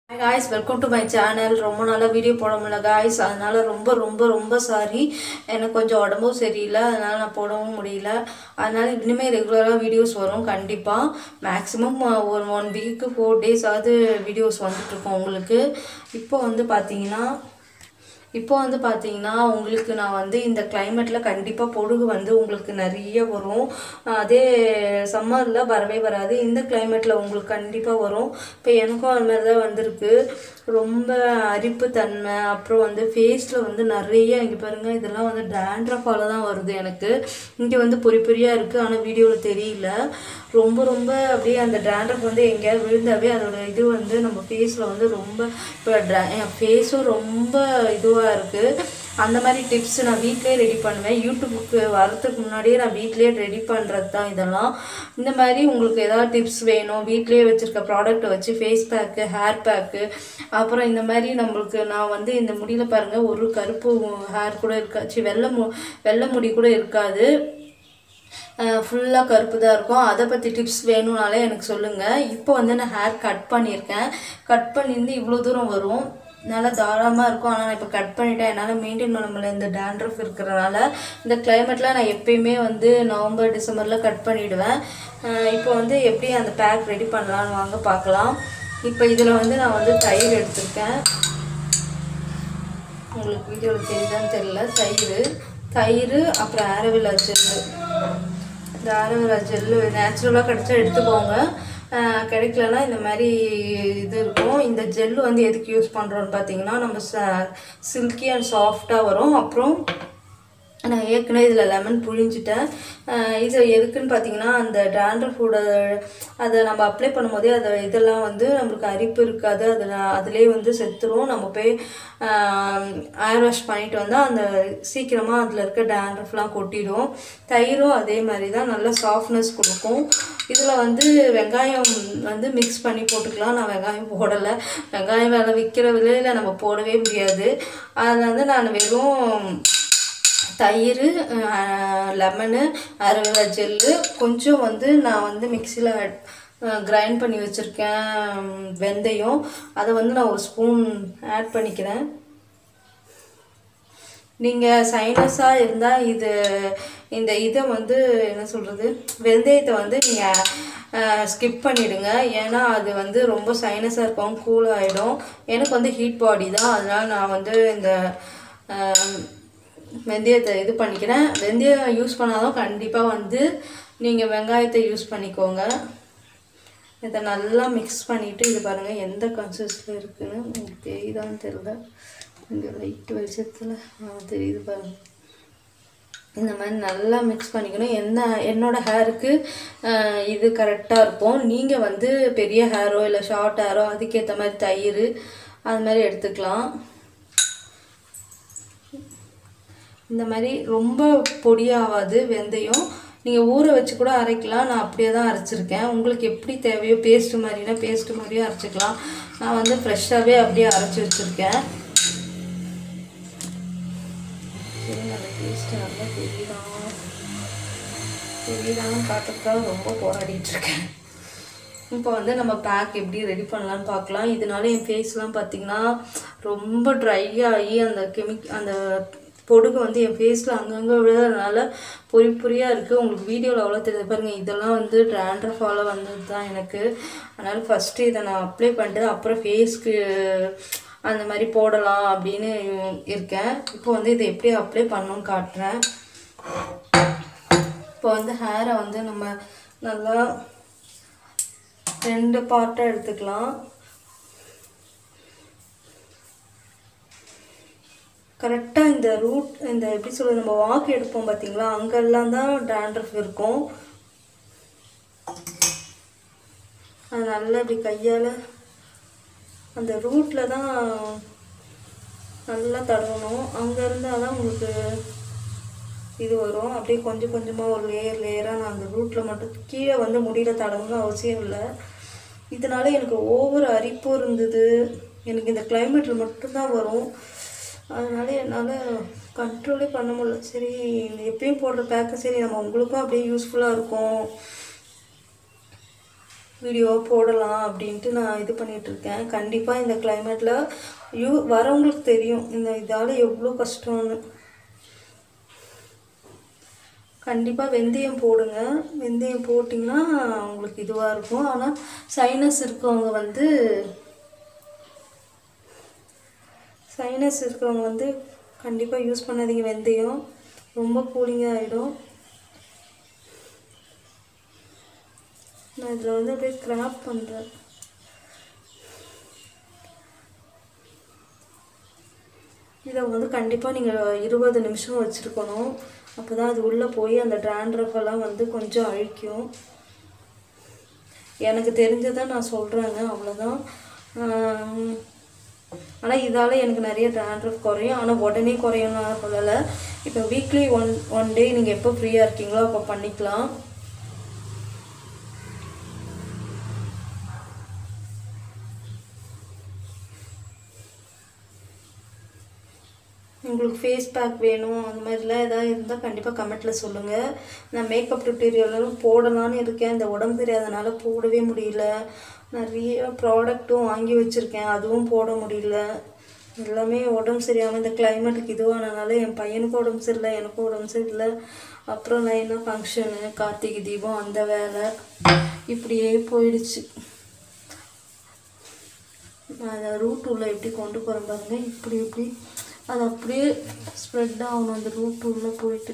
guys welcome to my channel ரொம்ப நாளாக video போட முடியல காய்ஸ் அதனால ரொம்ப ரொம்ப ரொம்ப சாரி எனக்கு கொஞ்சம் உடம்பும் சரியில்லை அதனால நான் போடவும் முடியல அதனால இனிமேல் ரெகுலராக வீடியோஸ் வரும் கண்டிப்பாக மேக்ஸிமம் ஒரு ஒன் வீக்கு ஃபோர் டேஸ் ஆகுது வீடியோஸ் வந்துட்டுருக்கோம் உங்களுக்கு இப்போ வந்து பார்த்தீங்கன்னா இப்போ வந்து பார்த்தீங்கன்னா உங்களுக்கு நான் வந்து இந்த கிளைமேட்டில் கண்டிப்பாக பொடுகு வந்து உங்களுக்கு நிறைய வரும் அதே சம்மரில் வரவே வராது இந்த கிளைமேட்டில் உங்களுக்கு கண்டிப்பாக வரும் இப்போ எனக்கும் அது மாதிரி தான் வந்திருக்கு ரொம்ப அரிப்பு தன்மை அப்புறம் வந்து ஃபேஸில் வந்து நிறைய இங்கே பாருங்கள் இதெல்லாம் வந்து டேண்ட்ரஃபால தான் வருது எனக்கு இங்கே வந்து பொறி பொறியாக இருக்குது ஆனால் வீடியோவில் தெரியல ரொம்ப ரொம்ப அப்படியே அந்த டேண்ட்ரஃப் வந்து எங்கேயாவது விழுந்தாவே அதோட இது வந்து நம்ம ஃபேஸில் வந்து ரொம்ப இப்போ என் ஃபேஸும் ரொம்ப இதுவாக இருக்குது அந்த மாதிரி டிப்ஸ் நான் வீட்டிலே ரெடி பண்ணுவேன் யூடியூப்புக்கு வரதுக்கு முன்னாடியே நான் வீட்லேயே ரெடி பண்ணுறது தான் இதெல்லாம் இந்த மாதிரி உங்களுக்கு ஏதாவது டிப்ஸ் வேணும் வீட்லேயே வச்சுருக்க ப்ராடக்ட்டை வச்சு ஃபேஸ் பேக்கு ஹேர் பேக்கு அப்புறம் இந்த மாதிரி நம்மளுக்கு நான் வந்து இந்த முடியில் பாருங்கள் ஒரு கருப்பு ஹேர் கூட இருக்காச்சு வெள்ளை மு வெள்ளை முடி கூட இருக்காது ஃபுல்லாக கருப்பு தான் இருக்கும் அதை பற்றி டிப்ஸ் வேணும்னாலே எனக்கு சொல்லுங்கள் இப்போ வந்து நான் ஹேர் கட் பண்ணியிருக்கேன் கட் பண்ணியிருந்து இவ்வளோ தூரம் வரும் நல்லா தாராளமாக இருக்கும் ஆனால் நான் இப்போ கட் பண்ணிட்டேன் என்னால் மெயின்டைன் பண்ண முடியல இந்த டேண்ட்ரஃப் இருக்கிறனால இந்த கிளைமேட்டில் நான் எப்பயுமே வந்து நவம்பர் டிசம்பரில் கட் பண்ணிவிடுவேன் இப்போ வந்து எப்படி அந்த பேக் ரெடி பண்ணலான்னு வாங்க பார்க்கலாம் இப்போ இதில் வந்து நான் வந்து தயிர் எடுத்திருக்கேன் உங்களுக்கு வீடியோவில் தெரியுதான்னு தெரியல தயிர் தயிர் அப்புறம் ஆரவிலா ஜெல்லு இந்த ஆரவிலா ஜெல்லு நேச்சுரலாக கிடச்சா எடுத்துக்கோங்க கிடைக்கலனா இந்த மாதிரி இது இருக்கும் இந்த ஜெல்லு வந்து எதுக்கு யூஸ் பண்ணுறோன்னு பார்த்தீங்கன்னா நம்ம சில்கி அண்ட் சாஃப்டாக வரும் அப்புறம் நான் ஏற்கனவே இதில் லெமன் புழிஞ்சிட்டேன் இது எதுக்குன்னு பார்த்தீங்கன்னா அந்த டேண்ட்ரஃபோட அதை நம்ம அப்ளை பண்ணும்போதே அதை இதெல்லாம் வந்து நம்மளுக்கு அரிப்பு இருக்காது அதில் அதிலே வந்து செத்துரும் நம்ம போய் ஏர் வாஷ் பண்ணிட்டு வந்தால் அந்த சீக்கிரமாக அதில் இருக்க டேண்ட்ரஃப்லாம் கொட்டிடும் தயிரும் அதே மாதிரி தான் நல்ல சாஃப்ட்னஸ் கொடுக்கும் இதில் வந்து வெங்காயம் வந்து மிக்ஸ் பண்ணி போட்டுக்கலாம் நான் வெங்காயம் போடலை வெங்காயம் வேலை விற்கிற விலையில் நம்ம போடவே முடியாது அதில் வந்து நான் வெறும் தயிர் லெமனு அரோவேரா ஜெல்லு கொஞ்சம் வந்து நான் வந்து மிக்சியில் கிரைண்ட் பண்ணி வச்சுருக்கேன் வெந்தயம் அதை வந்து நான் ஒரு ஸ்பூன் ஆட் பண்ணிக்கிறேன் நீங்கள் சைனஸாக இருந்தால் இது இந்த இதை வந்து என்ன சொல்கிறது வெந்தயத்தை வந்து நீங்கள் ஸ்கிப் பண்ணிவிடுங்க ஏன்னா அது வந்து ரொம்ப சைனஸாக இருக்கும் கூல் ஆகிடும் எனக்கு வந்து ஹீட் பாடி தான் அதனால் நான் வந்து இந்த வெந்தயத்தை இது பண்ணிக்கிறேன் வெந்தயம் யூஸ் பண்ணாலும் கண்டிப்பாக வந்து நீங்கள் வெங்காயத்தை யூஸ் பண்ணிக்கோங்க இதை நல்லா மிக்ஸ் பண்ணிவிட்டு இது பாருங்கள் எந்த கன்சிஸ்டில் இருக்குதுன்னு உங்களுக்கு தெரியுதான்னு தெரியல இங்கே லைட் வெளிச்சத்தில் தெரியுது பாருங்கள் இந்த மாதிரி நல்லா மிக்ஸ் பண்ணிக்கணும் என்ன என்னோடய ஹேருக்கு இது கரெக்டாக இருக்கும் நீங்கள் வந்து பெரிய ஹேரோ இல்லை ஷார்ட் ஹேரோ அதுக்கேற்ற மாதிரி தயிர் அது மாதிரி எடுத்துக்கலாம் இந்த மாதிரி ரொம்ப பொடியாகாது வெந்தயம் நீங்கள் ஊற வச்சு கூட அரைக்கலாம் நான் அப்படியே தான் அரைச்சிருக்கேன் உங்களுக்கு எப்படி தேவையோ பேஸ்ட்டு மாதிரினா பேஸ்ட்டு மாதிரியும் அரைச்சிக்கலாம் நான் வந்து ஃப்ரெஷ்ஷாகவே அப்படியே அரைச்சி வச்சுருக்கேன் சரி அந்த பேஸ்ட்டு நல்லா தெரியுதான் தெரியுதான்னு காட்டுறதுக்காக ரொம்ப போராடிட்டுருக்கேன் இப்போ வந்து நம்ம பேக் எப்படி ரெடி பண்ணலான்னு பார்க்கலாம் இதனால என் ஃபேஸ்லாம் பார்த்திங்கன்னா ரொம்ப ட்ரை ஆகி அந்த கெமிக் அந்த பொடுகு வந்து என் ஃபேஸில் அங்கங்கே விழுறதுனால பொறி பொறியாக இருக்குது உங்களுக்கு வீடியோவில் அவ்வளோ தெரியுது பாருங்கள் இதெல்லாம் வந்து ட்ராண்ட்ரஃபால் வந்தது தான் எனக்கு அதனால் ஃபஸ்ட்டு இதை நான் அப்ளை பண்ணிட்டு அப்புறம் ஃபேஸ்க்கு அந்த மாதிரி போடலாம் அப்படின்னு இருக்கேன் இப்போ வந்து இதை எப்படி அப்ளை பண்ணணும்னு காட்டுறேன் இப்போ வந்து ஹேரை வந்து நம்ம நல்லா ரெண்டு பார்ட்டாக எடுத்துக்கலாம் கரெக்டாக இந்த ரூட் இந்த எப்படி சொல்கிறது நம்ம வாக்கு எடுப்போம் பார்த்தீங்களா அங்கெல்லாம் தான் டேண்ட்ரஃப் இருக்கும் அது நல்லா இப்படி கையால் அந்த ரூட்டில் தான் நல்லா தடவணும் அங்கே இருந்தால் தான் உங்களுக்கு இது வரும் அப்படியே கொஞ்சம் கொஞ்சமாக ஒரு லேயர் லேயராக நான் அந்த ரூட்டில் மட்டும் கீழே வந்து முடியல தடவணும் அவசியம் இல்லை இதனால எனக்கு ஓவர் அரிப்பு இருந்தது எனக்கு இந்த கிளைமேட்டில் மட்டும்தான் வரும் அதனால் என்னால் கண்ட்ரோலே பண்ண முடியல சரி எப்பயும் போடுற பேக்கு சரி நம்ம உங்களுக்கும் அப்படியே யூஸ்ஃபுல்லாக இருக்கும் வீடியோ போடலாம் அப்படின்ட்டு நான் இது பண்ணிட்டு இருக்கேன் கண்டிப்பாக இந்த கிளைமேட்டில் யூ வரவங்களுக்கு தெரியும் இந்த இதால் எவ்வளோ கஷ்டம்னு கண்டிப்பாக வெந்தயம் போடுங்க வெந்தயம் போட்டிங்கன்னா உங்களுக்கு இதுவாக இருக்கும் ஆனால் சைனஸ் இருக்கவங்க வந்து சைனஸ் இருக்கிறவங்க வந்து கண்டிப்பாக யூஸ் பண்ணாதீங்க வெந்தயம் ரொம்ப கூலிங்காக ஆகிடும் நான் இதில் வந்து அப்படியே கிராப் பண்ணுறேன் இதை வந்து கண்டிப்பாக நீங்கள் இருபது நிமிஷம் வச்சுருக்கணும் அப்போ தான் அது உள்ளே போய் அந்த dandruff எல்லாம் வந்து கொஞ்சம் அழிக்கும் எனக்கு தெரிஞ்சதை நான் சொல்கிறேங்க அவ்வளோதான் ஆனால் இதால் எனக்கு நிறைய dandruff குறையும் ஆனால் உடனே குறையும் நான் சொல்லலை இப்போ வீக்லி ஒன் ஒன் டே நீங்கள் எப்போ ஃப்ரீயாக இருக்கீங்களோ அப்போ பண்ணிக்கலாம் உங்களுக்கு ஃபேஸ் பேக் வேணும் அந்த மாதிரிலாம் எதாவது இருந்தால் கண்டிப்பாக கமெண்ட்டில் சொல்லுங்கள் நான் மேக்கப் டுட்டோரியலும் போடலான்னு இருக்கேன் இந்த உடம்பு தெரியாதனால போடவே முடியல நிறைய ப்ராடக்ட்டும் வாங்கி வச்சுருக்கேன் அதுவும் போட முடியல எல்லாமே உடம்பு சரியாமல் இந்த கிளைமேட்டுக்கு இதுவானனால என் பையனுக்கும் உடம்பு சரியில்லை எனக்கும் உடம்பு சரியில்லை அப்புறம் நான் என்ன ஃபங்க்ஷனு கார்த்திகை தீபம் அந்த வேலை இப்படியே போயிடுச்சு நான் அதை ரூட் உள்ள எப்படி கொண்டு போகிறேன் பாருங்க இப்படி இப்படி அது அப்படியே ஸ்ப்ரெட் ஆகணும் அந்த ரூட் உள்ளே போயிட்டு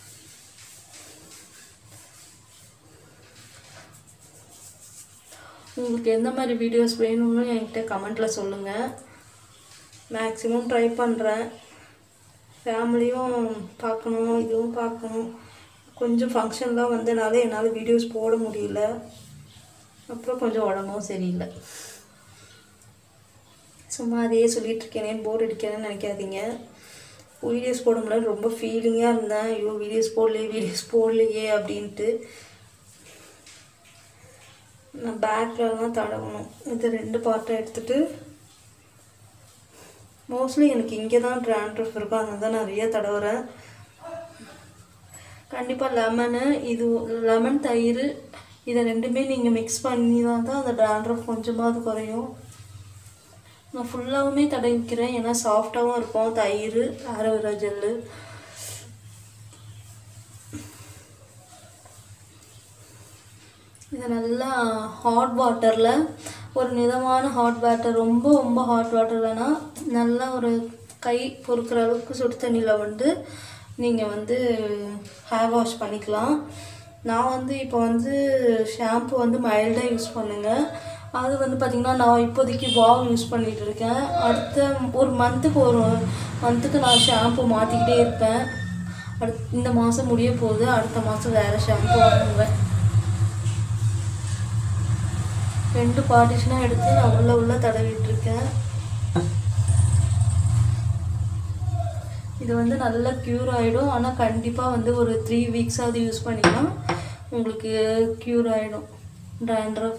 உங்களுக்கு எந்த மாதிரி வீடியோஸ் வேணும்னு என்கிட்ட கமெண்ட்டில் சொல்லுங்கள் மேக்ஸிமம் ட்ரை பண்ணுறேன் ஃபேமிலியும் பார்க்கணும் இதுவும் பார்க்கணும் கொஞ்சம் ஃபங்க்ஷன்லாம் வந்தனால என்னால் வீடியோஸ் போட முடியல அப்புறம் கொஞ்சம் உடம்பும் சரியில்லை சும்மா அதையே சொல்லிட்டு இருக்கேனே போர் அடிக்கிறேன்னு நினைக்காதீங்க வீடியோஸ் போட முடியல ரொம்ப ஃபீலிங்காக இருந்தேன் ஐயோ வீடியோஸ் போடலையே வீடியோஸ் போடலையே அப்படின்ட்டு நான் பேக்லலாம் தடவணும் இது ரெண்டு பார்ட்டாக எடுத்துட்டு மோஸ்ட்லி எனக்கு இங்கே தான் ட்ராண்ட்ரஃப் இருக்கும் அதனால தான் நிறைய தடவுறேன் கண்டிப்பாக லெமனு இது லெமன் தயிர் இதை ரெண்டுமே நீங்கள் மிக்ஸ் பண்ணி தான் தான் அந்த ட்ராண்ட்ரஃப் கொஞ்சமாவது குறையும் நான் ஃபுல்லாகவுமே தடவிக்கிறேன் ஏன்னா சாஃப்டாகவும் இருக்கும் தயிர் ஆரோவேரா ஜெல்லு இதை நல்லா ஹாட் வாட்டரில் ஒரு மிதமான ஹாட் வாட்டர் ரொம்ப ரொம்ப ஹாட் வாட்டர் வேணால் நல்லா ஒரு கை பொறுக்கிற அளவுக்கு சுடு தண்ணியில் வந்து நீங்கள் வந்து ஹேர் வாஷ் பண்ணிக்கலாம் நான் வந்து இப்போ வந்து ஷாம்பு வந்து மைல்டாக யூஸ் பண்ணுங்கள் அது வந்து பார்த்திங்கன்னா நான் இப்போதைக்கு வாவ் யூஸ் பண்ணிகிட்டு இருக்கேன் அடுத்த ஒரு மந்த்துக்கு ஒரு மந்த்துக்கு நான் ஷாம்பு மாற்றிக்கிட்டே இருப்பேன் அடுத் இந்த மாதம் முடிய போகுது அடுத்த மாதம் வேறு ஷாம்பு வாங்குவேன் ரெண்டு பார்ட்டிஷனாக எடுத்து நான் உள்ள உள்ள தடவிட்டு இருக்கேன் இது வந்து நல்லா க்யூர் ஆகிடும் ஆனால் கண்டிப்பாக வந்து ஒரு த்ரீ வீக்ஸாவது யூஸ் பண்ணிங்கன்னா உங்களுக்கு க்யூர் ஆகிடும் ட்ராண்ட்ரஃப்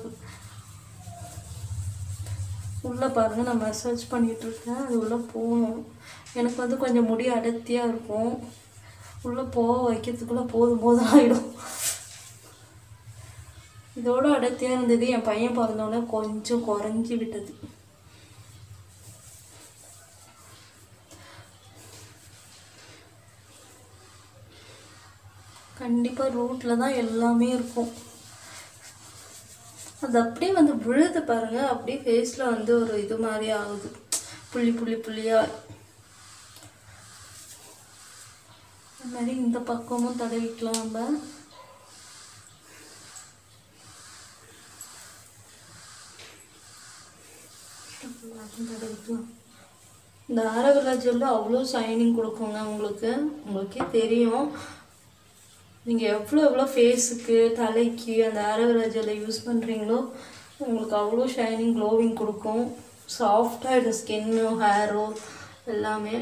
உள்ளே பாருங்கள் நான் மசாஜ் பண்ணிகிட்டு இருக்கேன் அது உள்ளே போகணும் எனக்கு வந்து கொஞ்சம் முடி அடர்த்தியாக இருக்கும் உள்ளே போக வைக்கிறதுக்குள்ளே போதும் போதும் ஆகிடும் இதோட அடர்த்தியாக இருந்தது என் பையன் பிறந்தோடனே கொஞ்சம் குறைஞ்சி விட்டது கண்டிப்பாக ரூட்டில் தான் எல்லாமே இருக்கும் அது அப்படியே வந்து விழுது பாருங்க அப்படியே ஃபேஸில் வந்து ஒரு இது மாதிரி ஆகுது புள்ளி புள்ளி புள்ளியா அது மாதிரி இந்த பக்கமும் தடவிக்கலாம் நம்ம அதுவும் தடவிக்கலாம் இந்த ஆரவரா ஜெல்லு அவ்வளோ ஷைனிங் கொடுக்குங்க உங்களுக்கு உங்களுக்கே தெரியும் நீங்கள் எவ்வளோ எவ்வளோ ஃபேஸுக்கு தலைக்கு அந்த ஆரவரா ஜெல்லை யூஸ் பண்ணுறீங்களோ உங்களுக்கு அவ்வளோ ஷைனிங் க்ளோவிங் கொடுக்கும் சாஃப்டாகிடும் ஸ்கின்னு ஹேரோ எல்லாமே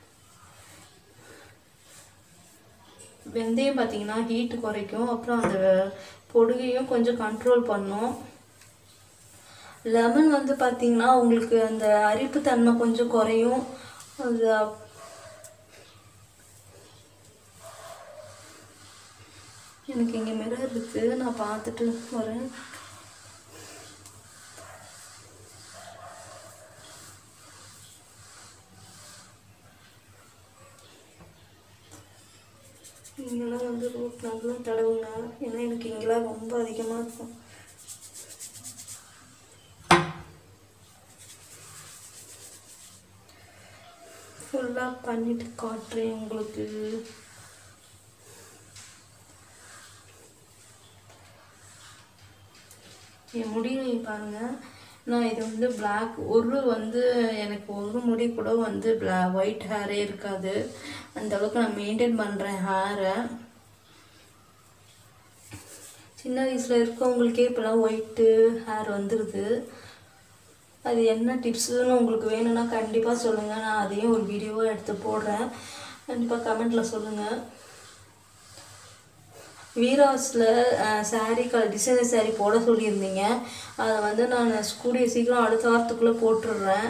வெந்தயம் பார்த்தீங்கன்னா ஹீட்டு குறைக்கும் அப்புறம் அந்த பொடுகையும் கொஞ்சம் கண்ட்ரோல் பண்ணும் லெமன் வந்து பார்த்தீங்கன்னா உங்களுக்கு அந்த அரிப்புத்தன்மை கொஞ்சம் குறையும் அது அப்- எனக்கு இங்கே மிரர் இருக்குது நான் பார்த்துட்டு வரேன் இங்கெல்லாம் வந்து ரூட் நல்லா தடவுங்க ஏன்னா எனக்கு இங்கெல்லாம் ரொம்ப அதிகமாக இருக்கும் ஃபுல்லாக பண்ணிட்டு காட்டுறேன் உங்களுக்கு என் முடிவை பாருங்கள் நான் இது வந்து பிளாக் ஒரு வந்து எனக்கு ஒரு முடி கூட வந்து பிளா ஒயிட் ஹேரே இருக்காது அந்த அளவுக்கு நான் மெயின்டைன் பண்ணுறேன் ஹேரை சின்ன வயசில் இருக்கவங்களுக்கே இப்போலாம் ஒயிட்டு ஹேர் வந்துடுது அது என்ன டிப்ஸுன்னு உங்களுக்கு வேணும்னா கண்டிப்பாக சொல்லுங்கள் நான் அதையும் ஒரு வீடியோவாக எடுத்து போடுறேன் கண்டிப்பாக கமெண்ட்டில் சொல்லுங்கள் வீராஸில் சாரீ கலர் டிசைனர் சாரீ போட சொல்லியிருந்தீங்க அதை வந்து நான் கூடிய சீக்கிரம் அடுத்த வாரத்துக்குள்ளே போட்டுடுறேன்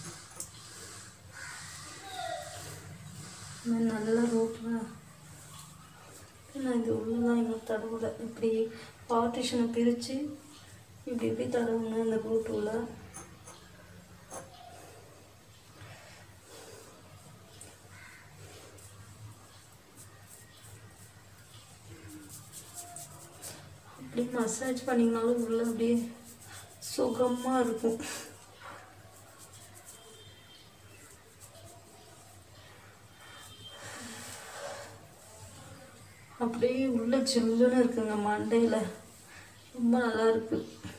நல்ல ரோட்டில் நான் இது உள்ளதான் இன்னும் தடவுல இப்படி பார்ட்டிஷனை பிரித்து இப்படி இப்படி தடவுங்க இந்த ரூட் உள்ள அப்படி மசாஜ் பண்ணிங்கனாலும் உள்ள அப்படியே சுகமாக இருக்கும் அப்படியே உள்ள சில்லுன்னு இருக்குங்க மண்டையில் ரொம்ப நல்லா இருக்கு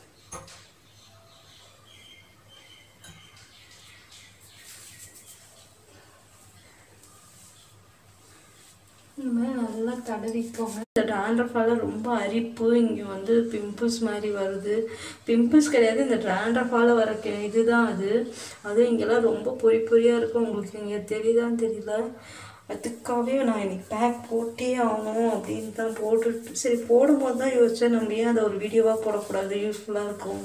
இந்த மாதிரி நல்லா தடவிக்கோங்க இந்த ட்ராண்ட்ரஃபால் ரொம்ப அரிப்பு இங்கே வந்து பிம்பிள்ஸ் மாதிரி வருது பிம்பிள்ஸ் கிடையாது இந்த ட்ராண்ட்ரஃபால் வர கெ- இதுதான் அது அதுவும் இங்கெல்லாம் ரொம்ப பொறி பொறியாக இருக்கும் உங்களுக்கு இங்கே தெரியுதான்னு தெரியல அதுக்காகவே நான் இன்னைக்கு பேக் போட்டே ஆகணும் அப்படின்னு தான் போட்டுட்டு சரி போடும்போது தான் யோசிச்சேன் நம்ம ஏன் அதை ஒரு வீடியோவாக போடக்கூடாது யூஸ்ஃபுல்லாக இருக்கும்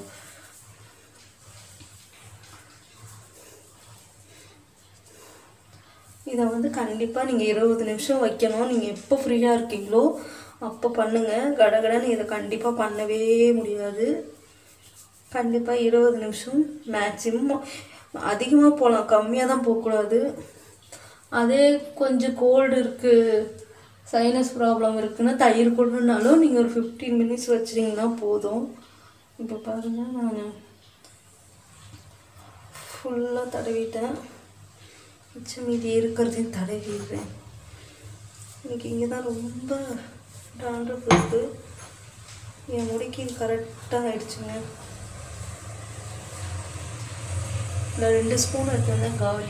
இதை வந்து கண்டிப்பாக நீங்கள் இருபது நிமிஷம் வைக்கணும் நீங்கள் எப்போ ஃப்ரீயாக இருக்கீங்களோ அப்போ பண்ணுங்கள் கடகடன்னு இதை கண்டிப்பாக பண்ணவே முடியாது கண்டிப்பாக இருபது நிமிஷம் மேக்ஸிமம் அதிகமாக போகலாம் கம்மியாக தான் போகக்கூடாது அதே கொஞ்சம் கோல்டு இருக்குது சைனஸ் ப்ராப்ளம் இருக்குன்னா தயிர் கொடுனாலும் நீங்கள் ஒரு ஃபிஃப்டீன் மினிட்ஸ் வச்சிட்டிங்கன்னா போதும் இப்போ பாருங்கள் நான் ஃபுல்லாக தடவிட்டேன் மிச்சம் மீதி இருக்கிறதையும் தடவிடுறேன் எனக்கு இங்கே தான் ரொம்ப டாண்ட்ரஃப் இருக்குது என் முடிக்கு கரெக்டாக ஆயிடுச்சுங்க இந்த ரெண்டு ஸ்பூன் எடுத்துருந்தேன் காலி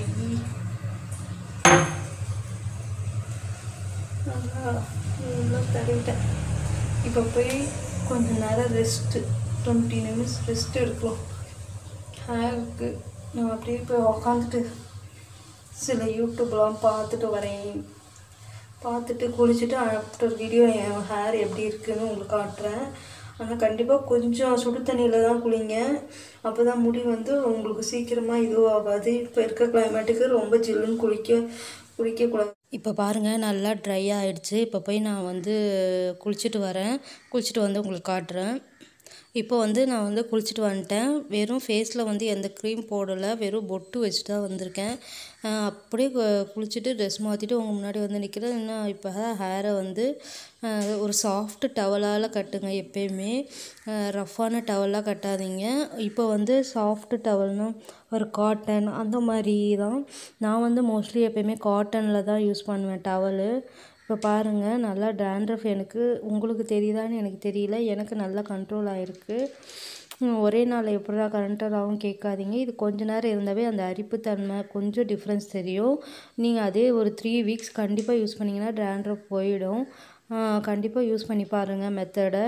நல்லா நல்லா தடவிட்டேன் இப்போ போய் கொஞ்ச நேரம் ரெஸ்ட்டு டுவெண்ட்டி நிமிட்ஸ் ரெஸ்ட் எடுக்கலாம் ஹேருக்கு நான் அப்படியே போய் உக்காந்துட்டு சில யூடியூப்லாம் பார்த்துட்டு வரேன் பார்த்துட்டு குளிச்சுட்டு ஆஃப்டர் வீடியோ என் ஹேர் எப்படி இருக்குன்னு உங்களுக்கு காட்டுறேன் ஆனால் கண்டிப்பாக கொஞ்சம் சுடு தண்ணியில் தான் குளிங்க அப்போ தான் முடி வந்து உங்களுக்கு சீக்கிரமாக இதுவாகாது இப்போ இருக்க கிளைமேட்டுக்கு ரொம்ப ஜில்லுன்னு குளிக்க குளிக்கக்கூடாது இப்போ பாருங்கள் நல்லா ட்ரை ஆயிடுச்சு இப்போ போய் நான் வந்து குளிச்சுட்டு வரேன் குளிச்சுட்டு வந்து உங்களுக்கு காட்டுறேன் இப்போ வந்து நான் வந்து குளிச்சுட்டு வந்துட்டேன் வெறும் ஃபேஸில் வந்து எந்த க்ரீம் போடலை வெறும் பொட்டு வச்சுட்டு தான் வந்திருக்கேன் அஹ் அப்படியே கு- குளிச்சுட்டு ட்ரெஸ் மாற்றிட்டு உங்கள் முன்னாடி வந்து நிற்கிறேன் இன்னும் இப்போ ஹேரை வந்து அஹ் ஒரு சாஃப்ட் டவலால் கட்டுங்க எப்பயுமே ரஃப்பான டவலாக கட்டாதீங்க இப்போ வந்து சாஃப்ட் டவல்னு ஒரு காட்டன் அந்த மாதிரி தான் நான் வந்து மோஸ்ட்லி எப்பயுமே காட்டனில் தான் யூஸ் பண்ணுவேன் டவலு இப்போ பாருங்கள் நல்லா டேண்ட்ரஃப் எனக்கு உங்களுக்கு தெரியுதான்னு எனக்கு தெரியல எனக்கு நல்லா கண்ட்ரோல் ஆகிருக்கு ஒரே நாள் எப்படா கண்ட்ரோல் ஆகும் கேட்காதீங்க இது கொஞ்ச நேரம் இருந்தாவே அந்த அரிப்புத்தன்மை கொஞ்சம் டிஃப்ரென்ஸ் தெரியும் நீங்கள் அதே ஒரு த்ரீ வீக்ஸ் கண்டிப்பாக யூஸ் பண்ணிங்கன்னா டேண்ட்ரஃப் போயிடும் கண்டிப்பாக யூஸ் பண்ணி பாருங்கள் மெத்தடை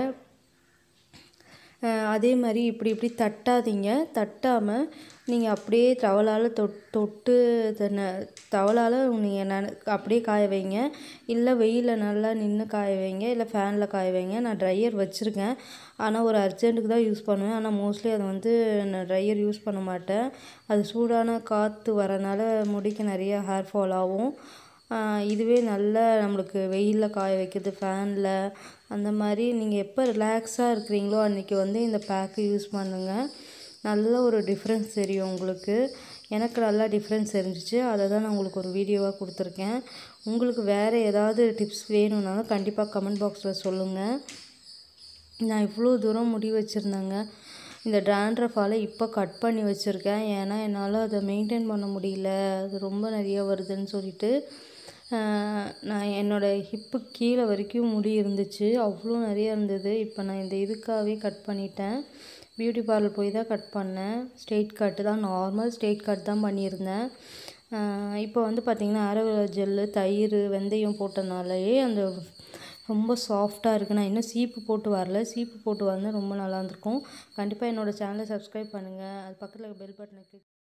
அஹ் அதே மாதிரி இப்படி இப்படி தட்டாதீங்க தட்டாமல் நீங்கள் அப்படியே தவளால் தொட் தொட்டு தன்னை தவளால் நீங்கள் நன அப்படியே காய வைங்க இல்லை வெயிலில் நல்லா நின்று காய வைங்க இல்லை ஃபேனில் காய வைங்க நான் ட்ரையர் வச்சுருக்கேன் ஆனால் ஒரு அர்ஜென்ட்டுக்கு தான் யூஸ் பண்ணுவேன் ஆனால் மோஸ்ட்லி அதை வந்து நான் ட்ரையர் யூஸ் பண்ண மாட்டேன் அது சூடான காற்று வரனால முடிக்கு நிறைய ஹேர் ஃபால் ஆகும் ஆஹ் இதுவே நல்ல நம்மளுக்கு வெயிலில் காய வைக்கிறது ஃபேனில் அந்த மாதிரி நீங்கள் எப்போ ரிலாக்ஸாக இருக்கிறீங்களோ அன்றைக்கி வந்து இந்த பேக்கு யூஸ் பண்ணுங்கள் நல்ல ஒரு டிஃப்ரென்ஸ் தெரியும் உங்களுக்கு எனக்கு நல்லா டிஃப்ரென்ஸ் தெரிஞ்சிச்சு அதை தான் நான் உங்களுக்கு ஒரு வீடியோவாக கொடுத்துருக்கேன் உங்களுக்கு வேறு ஏதாவது டிப்ஸ் வேணும்னாலும் கண்டிப்பாக கமெண்ட் பாக்ஸில் சொல்லுங்கள் நான் இவ்வளோ தூரம் முடி வச்சுருந்தேங்க இந்த ட்ராண்ட்ரஃபால் இப்போ கட் பண்ணி வச்சுருக்கேன் ஏன்னா என்னால் அதை மெயின்டைன் பண்ண முடியல அது ரொம்ப நிறைய வருதுன்னு சொல்லிட்டு ஆஹ், நான் என்னோடய ஹிப்பு கீழே வரைக்கும் முடி இருந்துச்சு அவ்வளோ நிறைய இருந்தது இப்போ நான் இந்த இதுக்காகவே கட் பண்ணிட்டேன் பியூட்டி பார்லர் போய் தான் கட் பண்ணேன் ஸ்ட்ரெயிட் கட்டு தான் நார்மல் ஸ்ட்ரெயிட் கட் தான் பண்ணியிருந்தேன் ஆஹ், இப்போ வந்து பார்த்திங்கன்னா ஆரோவேரா ஜெல்லு தயிர் வெந்தயம் போட்டனாலேயே அந்த ரொம்ப சாஃப்டாக இருக்குது நான் இன்னும் சீப்பு போட்டு வரல சீப்பு போட்டு வந்தால் ரொம்ப நல்லா இருந்திருக்கும் கண்டிப்பாக என்னோடய சேனலை சப்ஸ்கிரைப் பண்ணுங்கள் அது பக்கத்தில் பெல் பட்டனை கிளிக்